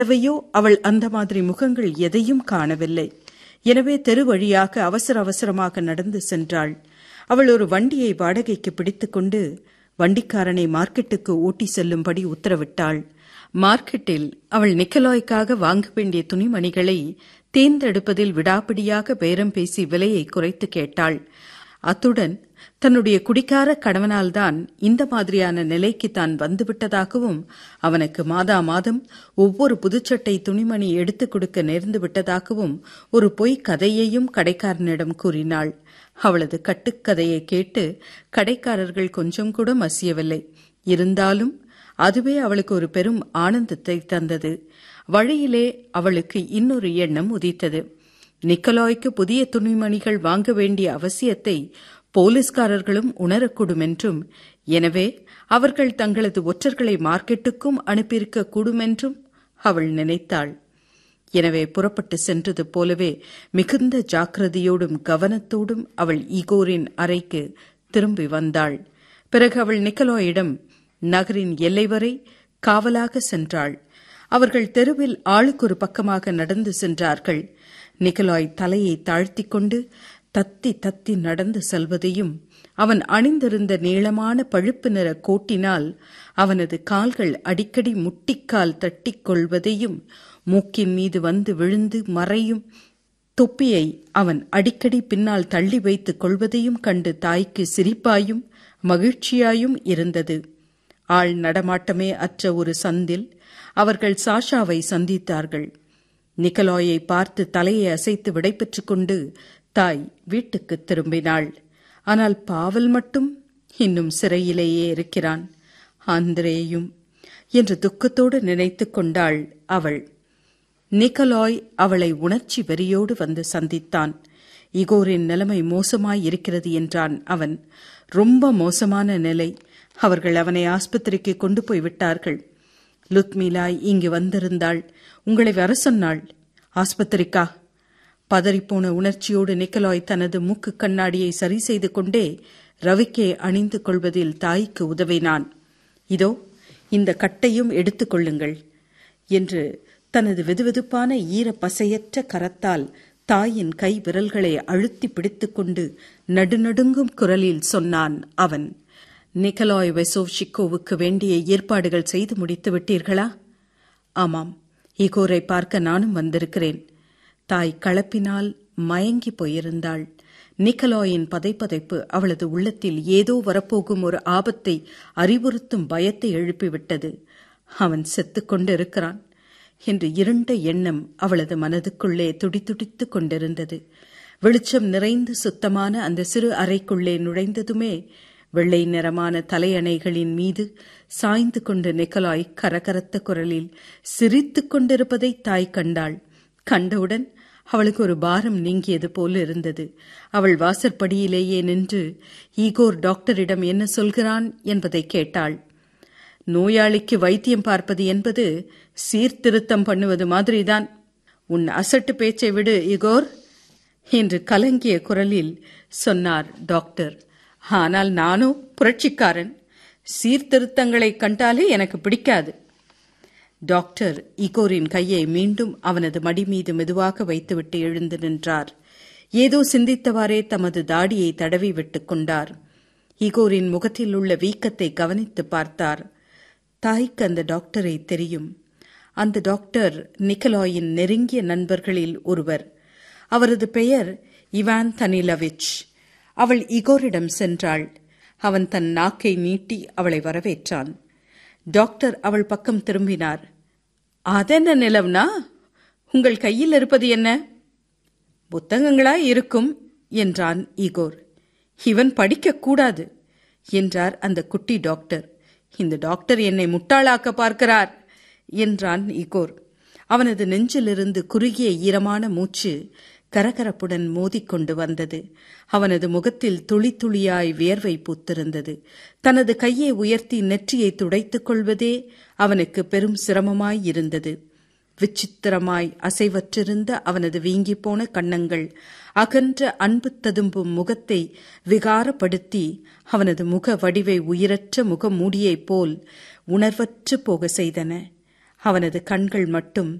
தடவையோ அவள் அந்த மாதிரி முகங்கள் எதையும் காணவில்லை எனவே தெரு வழியாக அவசர அவசரமாக நடந்து சென்றாள் அவள் ஒரு வண்டியை வாடகைக்கு பிடித்துக்கொண்டு வண்டிக்காரனை மார்க்கெட்டுக்கு ஓட்டி செல்லும்படி உத்தரவிட்டாள் மார்க்கெட்டில் அவள் நிக்கலாய்க்காக வாங்க வேண்டிய துணிமணிகளை தேர்ந்தெடுப்பதில் விடாப்பிடியாக பேரம் பேசி விலையை குறைத்து கேட்டாள் அத்துடன் தன்னுடைய குடிக்கார கணவனால்தான் இந்த மாதிரியான நிலைக்கு தான் வந்துவிட்டதாகவும் அவனுக்கு மாதா மாதம் ஒவ்வொரு புதுச்சட்டை துணிமணி எடுத்துக் கொடுக்க நேர்ந்து விட்டதாகவும் ஒரு பொய் கதையையும் கடைக்காரனிடம் கூறினாள் அவளது கட்டுக்கதையை கேட்டு கடைக்காரர்கள் கொஞ்சம் கூட மசியவில்லை இருந்தாலும் அதுவே அவளுக்கு ஒரு பெரும் ஆனந்தத்தை தந்தது வழியிலே அவளுக்கு இன்னொரு எண்ணம் உதித்தது நிக்கலாய்க்கு புதிய துணிமணிகள் வாங்க வேண்டிய அவசியத்தை போலீஸ்காரர்களும் உணரக்கூடும் என்றும் எனவே அவர்கள் தங்களது ஒற்றர்களை மார்க்கெட்டுக்கும் அனுப்பியிருக்க கூடும் என்றும் அவள் நினைத்தாள் எனவே புறப்பட்டு சென்றது போலவே மிகுந்த ஜாக்கிரதையோடும் கவனத்தோடும் அவள் ஈகோரின் அறைக்கு திரும்பி வந்தாள் பிறகு அவள் நிக்கலாயிடம் நகரின் எல்லை வரை காவலாக சென்றாள் அவர்கள் தெருவில் ஆளுக்கு ஒரு பக்கமாக நடந்து சென்றார்கள் நிக்கலாய் தலையை தாழ்த்திக் கொண்டு தத்தி தத்தி நடந்து செல்வதையும் அவன் அணிந்திருந்த நீளமான பழுப்பு நிற கோட்டினால் அவனது கால்கள் அடிக்கடி முட்டிக்கால் தட்டிக் கொள்வதையும் மூக்கின் மீது வந்து விழுந்து மறையும் தொப்பியை அவன் அடிக்கடி பின்னால் தள்ளி வைத்துக் கொள்வதையும் கண்டு தாய்க்கு சிரிப்பாயும் மகிழ்ச்சியாயும் இருந்தது ஆள் நடமாட்டமே அற்ற ஒரு சந்தில் அவர்கள் சாஷாவை சந்தித்தார்கள் நிக்கலாயை பார்த்து தலையை அசைத்து விடைபெற்றுக் கொண்டு தாய் வீட்டுக்கு திரும்பினாள் ஆனால் பாவல் மட்டும் இன்னும் சிறையிலேயே இருக்கிறான் ஆந்திரேயும் என்று துக்கத்தோடு நினைத்துக் கொண்டாள் அவள் நிக்கலாய் அவளை உணர்ச்சி வெறியோடு வந்து சந்தித்தான் இகோரின் நிலைமை மோசமாய் இருக்கிறது என்றான் அவன் ரொம்ப மோசமான நிலை அவர்கள் அவனை ஆஸ்பத்திரிக்கு கொண்டு போய் விட்டார்கள் லுத்மிலாய் இங்கு வந்திருந்தாள் உங்களை வர சொன்னாள் ஆஸ்பத்திரிக்கா பதறிப்போன உணர்ச்சியோடு நிக்கலாய் தனது மூக்கு கண்ணாடியை சரி செய்து கொண்டே ரவிக்கை அணிந்து கொள்வதில் தாய்க்கு உதவினான் இதோ இந்த கட்டையும் எடுத்துக் கொள்ளுங்கள் என்று தனது வெதுவெதுப்பான ஈர பசையற்ற கரத்தால் தாயின் கை விரல்களை அழுத்தி பிடித்துக்கொண்டு நடுநடுங்கும் குரலில் சொன்னான் அவன் நிக்கலாய் வெசோவ்ஷிக்கோவுக்கு வேண்டிய ஏற்பாடுகள் செய்து முடித்து விட்டீர்களா ஆமாம் ஈகோரை பார்க்க நானும் வந்திருக்கிறேன் தாய் களப்பினால் மயங்கி போயிருந்தாள் நிக்கலாயின் பதைப்பதைப்பு அவளது உள்ளத்தில் ஏதோ வரப்போகும் ஒரு ஆபத்தை அறிவுறுத்தும் பயத்தை எழுப்பிவிட்டது அவன் செத்துக் கொண்டிருக்கிறான் என்று இருண்ட எண்ணம் அவளது மனதுக்குள்ளே துடிதுடித்துக் கொண்டிருந்தது வெளிச்சம் நிறைந்து சுத்தமான அந்த சிறு அறைக்குள்ளே நுழைந்ததுமே வெள்ளை நிறமான தலையணைகளின் மீது சாய்ந்து கொண்டு நிக்கலாய் கரகரத்த குரலில் சிரித்துக் கொண்டிருப்பதை தாய் கண்டாள் கண்டவுடன் அவளுக்கு ஒரு பாரம் நீங்கியது போல இருந்தது அவள் வாசற்படியிலேயே நின்று ஈகோர் டாக்டரிடம் என்ன சொல்கிறான் என்பதை கேட்டாள் நோயாளிக்கு வைத்தியம் பார்ப்பது என்பது சீர்திருத்தம் பண்ணுவது மாதிரிதான் உன் அசட்டு பேச்சை விடு இகோர் என்று கலங்கிய குரலில் சொன்னார் டாக்டர் ஆனால் நானும் புரட்சிக்காரன் சீர்திருத்தங்களை கண்டாலே எனக்கு பிடிக்காது டாக்டர் இகோரின் கையை மீண்டும் அவனது மடி மீது மெதுவாக வைத்துவிட்டு எழுந்து நின்றார் ஏதோ சிந்தித்தவாறே தமது தாடியை தடவி விட்டுக் கொண்டார் இகோரின் முகத்தில் உள்ள வீக்கத்தை கவனித்து பார்த்தார் தாய்க்கு அந்த டாக்டரை தெரியும் அந்த டாக்டர் நிக்கலாயின் நெருங்கிய நண்பர்களில் ஒருவர் அவரது பெயர் இவான் தனிலவிச் அவள் இகோரிடம் சென்றாள் அவன் தன் நாக்கை நீட்டி அவளை வரவேற்றான் டாக்டர் அவள் பக்கம் திரும்பினார் அதென்ன நிலம்னா உங்கள் கையில் இருப்பது என்ன புத்தகங்களா இருக்கும் என்றான் ஈகோர் இவன் படிக்கக்கூடாது என்றார் அந்த குட்டி டாக்டர் இந்த டாக்டர் என்னை முட்டாளாக்க பார்க்கிறார் என்றான் இகோர் அவனது நெஞ்சிலிருந்து குறுகிய ஈரமான மூச்சு கரகரப்புடன் மோதிக்கொண்டு வந்தது அவனது முகத்தில் துளி துளியாய் வியர்வை பூத்திருந்தது தனது கையை உயர்த்தி நெற்றியை துடைத்துக் கொள்வதே அவனுக்கு பெரும் சிரமமாய் இருந்தது விசித்திரமாய் அசைவற்றிருந்த அவனது வீங்கிப்போன கன்னங்கள் அகன்ற அன்பு ததும்பும் முகத்தை விகாரப்படுத்தி அவனது முக வடிவை உயிரற்ற முக மூடியைப் போல் உணர்வற்று போக செய்தன அவனது கண்கள் மட்டும்